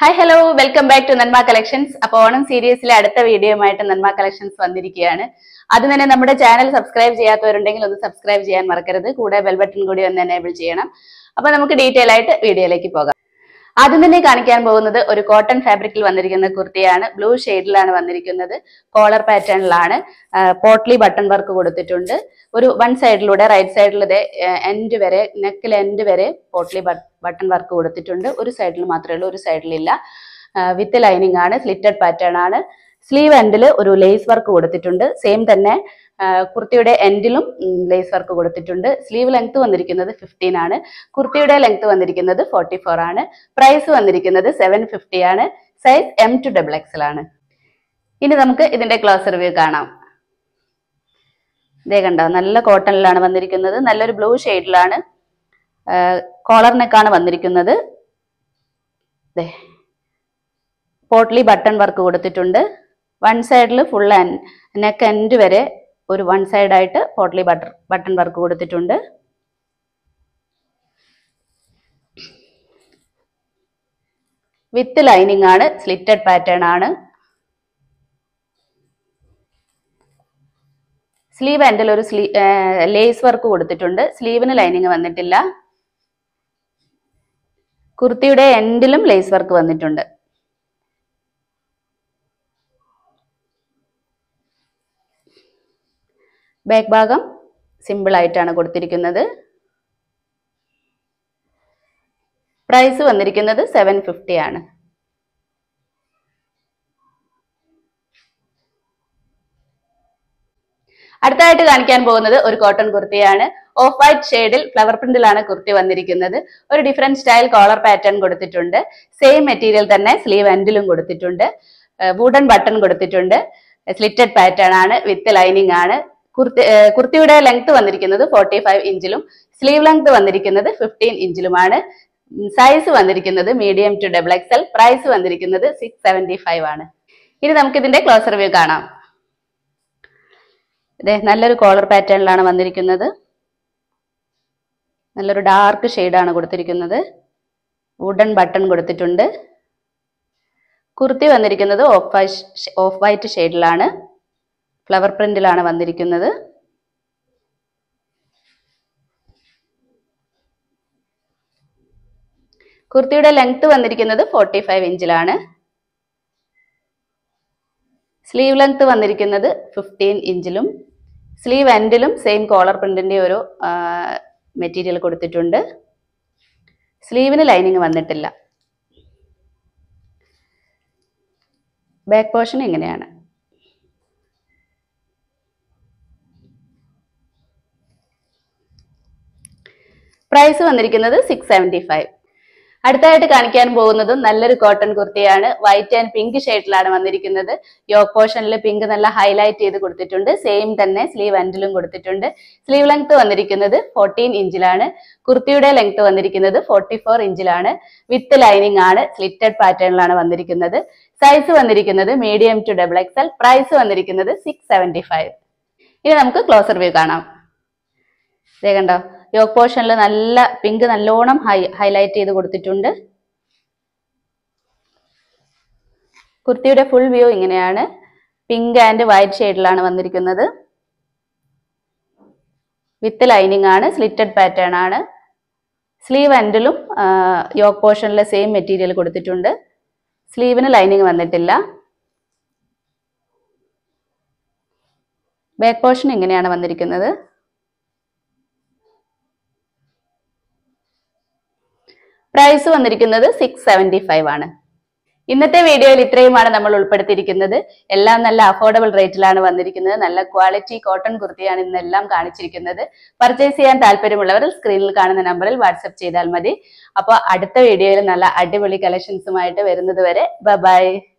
hi hello welcome back to Nanma collections അപ്പോൾ ഓണം സീരീസിലെ അടുത്ത വീഡിയോയുമായിട്ട് നന്മ കളക്ഷൻസ് വന്നിരിക്കുകയാണ് അത് തന്നെ നമ്മുടെ ചാനൽ സബ്സ്ക്രൈബ് ചെയ്യാത്തവരുണ്ടെങ്കിൽ ഒന്ന് സബ്സ്ക്രൈബ് ചെയ്യാൻ മറക്കരുത് കൂടെ ബെൽ ബട്ടൺ കൂടി ഒന്ന് എനേബിൾ ചെയ്യണം അപ്പൊ നമുക്ക് ഡീറ്റെയിൽ ആയിട്ട് വീഡിയോയിലേക്ക് പോകാം ആദ്യം തന്നെ കാണിക്കാൻ പോകുന്നത് ഒരു കോട്ടൺ ഫാബ്രിക്കിൽ വന്നിരിക്കുന്ന കുർത്തിയാണ് ബ്ലൂ ഷെയ്ഡിലാണ് വന്നിരിക്കുന്നത് കോളർ പാറ്റേണിലാണ് പോട്ട്ലി ബട്ടൺ വർക്ക് കൊടുത്തിട്ടുണ്ട് ഒരു വൺ സൈഡിലൂടെ റൈറ്റ് സൈഡിൽ ഇതേ എൻഡ് വരെ നെക്കിൽ എൻഡ് വരെ പോട്ട്ലി ബട്ടൺ വർക്ക് കൊടുത്തിട്ടുണ്ട് ഒരു സൈഡിൽ മാത്രമേ ഉള്ളൂ ഒരു സൈഡിലില്ല വിത്ത് ലൈനിങ് ആണ് സ്ലിറ്റഡ് പാറ്റേൺ ആണ് സ്ലീവ് എൻഡിൽ ഒരു ലേസ് വർക്ക് കൊടുത്തിട്ടുണ്ട് സെയിം തന്നെ ആ, കുർത്തിയുടെ എൻഡിലും ലേസ് വർക്ക് കൊടുത്തിട്ടുണ്ട് സ്ലീവ് ലെങ്ത് വന്നിരിക്കുന്നത് ഫിഫ്റ്റീൻ ആണ് കുർത്തിയുടെ ലെങ്ത് വന്നിരിക്കുന്നത് ഫോർട്ടി ഫോർ ആണ് പ്രൈസ് വന്നിരിക്കുന്നത് സെവൻ ഫിഫ്റ്റി ആണ് size M to double XL ആണ് ഇനി നമുക്ക് ഇതിന്റെ ക്ലോസ് റിവ്യൂ കാണാം ഇതേ കണ്ടോ നല്ല കോട്ടണിലാണ് വന്നിരിക്കുന്നത് നല്ലൊരു ബ്ലൂ ഷെയ്ഡിലാണ് കോളർ നെക്കാണ് വന്നിരിക്കുന്നത് ദേ പോട്ട്ലി ബട്ടൺ വർക്ക് കൊടുത്തിട്ടുണ്ട് വൺ സൈഡിൽ ഫുൾ നെക്ക് എൻഡ് വരെ ഒരു വൺ സൈഡായിട്ട് പോട്ട്ലി ബട്ടർ ബട്ടൺ വർക്ക് കൊടുത്തിട്ടുണ്ട് വിത്ത് ലൈനിങ് ആണ് സ്ലിറ്റഡ് പാറ്റേൺ ആണ് സ്ലീവ് എൻഡിൽ ഒരു സ്ലീ ലേസ് വർക്ക് കൊടുത്തിട്ടുണ്ട് സ്ലീവിന് ലൈനിങ് വന്നിട്ടില്ല കുർത്തിയുടെ എൻഡിലും ലേസ് വർക്ക് വന്നിട്ടുണ്ട് ബാക്ക് ഭാഗം സിമ്പിൾ ആയിട്ടാണ് കൊടുത്തിരിക്കുന്നത് പ്രൈസ് വന്നിരിക്കുന്നത് സെവൻ ഫിഫ്റ്റി ആണ് അടുത്തതായിട്ട് കാണിക്കാൻ പോകുന്നത് ഒരു കോട്ടൺ കുർത്തിയാണ് ഓഫ് വൈറ്റ് ഷെയ്ഡിൽ ഫ്ലവർ പ്രിന്റിലാണ് കുർത്തി വന്നിരിക്കുന്നത് ഒരു ഡിഫറെന്റ് സ്റ്റൈൽ കോളർ പാറ്റേൺ കൊടുത്തിട്ടുണ്ട് സെയിം മെറ്റീരിയൽ തന്നെ സ്ലീവ് എൻഡിലും കൊടുത്തിട്ടുണ്ട് വുഡൻ ബട്ടൺ കൊടുത്തിട്ടുണ്ട് സ്ലിറ്റഡ് പാറ്റേൺ ആണ് വിത്ത് ലൈനിങ് ആണ് കുർത്തി ഏർ കുർത്തിയുടെ ലെങ്ത് വന്നിരിക്കുന്നത് ഫോർട്ടി ഫൈവ് ഇഞ്ചിലും സ്ലീവ് ലെങ്ത് വന്നിരിക്കുന്നത് ഫിഫ്റ്റീൻ ഇഞ്ചിലുമാണ് സൈസ് വന്നിരിക്കുന്നത് medium to double XL price വന്നിരിക്കുന്നത് സിക്സ് സെവന്റി ഫൈവ് ആണ് ഇനി നമുക്ക് ഇതിന്റെ ക്ലോസ് റിവ്യൂ കാണാം ഇതേ നല്ലൊരു കോളർ പാറ്റേണിലാണ് വന്നിരിക്കുന്നത് നല്ലൊരു ഡാർക്ക് ഷെയ്ഡാണ് കൊടുത്തിരിക്കുന്നത് വുഡൻ ബട്ടൺ കൊടുത്തിട്ടുണ്ട് കുർത്തി വന്നിരിക്കുന്നത് ഓഫ് വൈറ്റ് ഓഫ് വൈറ്റ് ഷെയ്ഡിലാണ് ഫ്ലവർ പ്രിന്റിലാണ് വന്നിരിക്കുന്നത് കുർത്തിയുടെ ലെങ്ത് വന്നിരിക്കുന്നത് ഫോർട്ടി ഫൈവ് ഇഞ്ചിലാണ് സ്ലീവ് ലെങ്ത് വന്നിരിക്കുന്നത് ഫിഫ്റ്റീൻ ഇഞ്ചിലും സ്ലീവ് എൻഡിലും സെയിം കോളർ പ്രിന്റിന്റെ ഒരു മെറ്റീരിയൽ കൊടുത്തിട്ടുണ്ട് സ്ലീവിന് ലൈനിങ് വന്നിട്ടില്ല ബാക്ക് പോർഷൻ ഇങ്ങനെയാണ് പ്രൈസ് വന്നിരിക്കുന്നത് സിക്സ് സെവൻറ്റി ഫൈവ് അടുത്തായിട്ട് കാണിക്കാൻ പോകുന്നതും നല്ലൊരു കോട്ടൺ കുർത്തിയാണ് വൈറ്റ് ആൻഡ് പിങ്ക് ഷെയ്ഡിലാണ് വന്നിരിക്കുന്നത് യോക്ക് പോർഷനിൽ പിങ്ക് നല്ല ഹൈലൈറ്റ് ചെയ്ത് കൊടുത്തിട്ടുണ്ട് സെയിം തന്നെ സ്ലീവ് എൻഡിലും കൊടുത്തിട്ടുണ്ട് സ്ലീവ് ലെങ്ത് വന്നിരിക്കുന്നത് ഫോർട്ടീൻ ഇഞ്ചിലാണ് കുർത്തിയുടെ ലെങ്ത് വന്നിരിക്കുന്നത് ഫോർട്ടി ഫോർ ഇഞ്ചിലാണ് വിത്ത് ലൈനിങ് ആണ് സ്ലിറ്റഡ് പാറ്റേണിലാണ് വന്നിരിക്കുന്നത് സൈസ് വന്നിരിക്കുന്നത് medium to double XL price വന്നിരിക്കുന്നത് സിക്സ് സെവൻറ്റി ഫൈവ് ഇനി നമുക്ക് ക്ലോസർ വ്യൂ കാണാം ഇതേ കണ്ടോ യോക്ക് പോർഷനിൽ നല്ല പിങ്ക് നല്ലോണം ഹൈ ഹൈലൈറ്റ് ചെയ്ത് കൊടുത്തിട്ടുണ്ട് കുർത്തിയുടെ ഫുൾ വ്യൂ ഇങ്ങനെയാണ് പിങ്ക് ആൻഡ് വൈറ്റ് ഷെയ്ഡിലാണ് വന്നിരിക്കുന്നത് വിത്ത് ലൈനിങ് ആണ് സ്ലിറ്റഡ് പാറ്റേൺ ആണ് സ്ലീവ് എൻഡിലും യോക്ക് പോർഷനിലെ സെയിം മെറ്റീരിയൽ കൊടുത്തിട്ടുണ്ട് സ്ലീവിന് ലൈനിങ് വന്നിട്ടില്ല ബാക്ക് പോർഷൻ ഇങ്ങനെയാണ് വന്നിരിക്കുന്നത് പ്രൈസ് വന്നിരിക്കുന്നത് സിക്സ് സെവൻറ്റി ഫൈവ് ആണ് ഇന്നത്തെ വീഡിയോയിൽ ഇത്രയുമാണ് നമ്മൾ ഉൾപ്പെടുത്തിയിരിക്കുന്നത് എല്ലാം നല്ല അഫോർഡബിൾ റേറ്റിലാണ് വന്നിരിക്കുന്നത് നല്ല ക്വാളിറ്റി കോട്ടൺ കുർത്തിയാണ് ഇന്നെല്ലാം കാണിച്ചിരിക്കുന്നത് പർച്ചേസ് ചെയ്യാൻ താല്പര്യമുള്ളവർ സ്ക്രീനിൽ കാണുന്ന നമ്പറിൽ വാട്സപ്പ് ചെയ്താൽ മതി അപ്പോൾ അടുത്ത വീഡിയോയിൽ നല്ല അടിപൊളി കളക്ഷൻസുമായിട്ട് വരുന്നത് വരെ ബൈ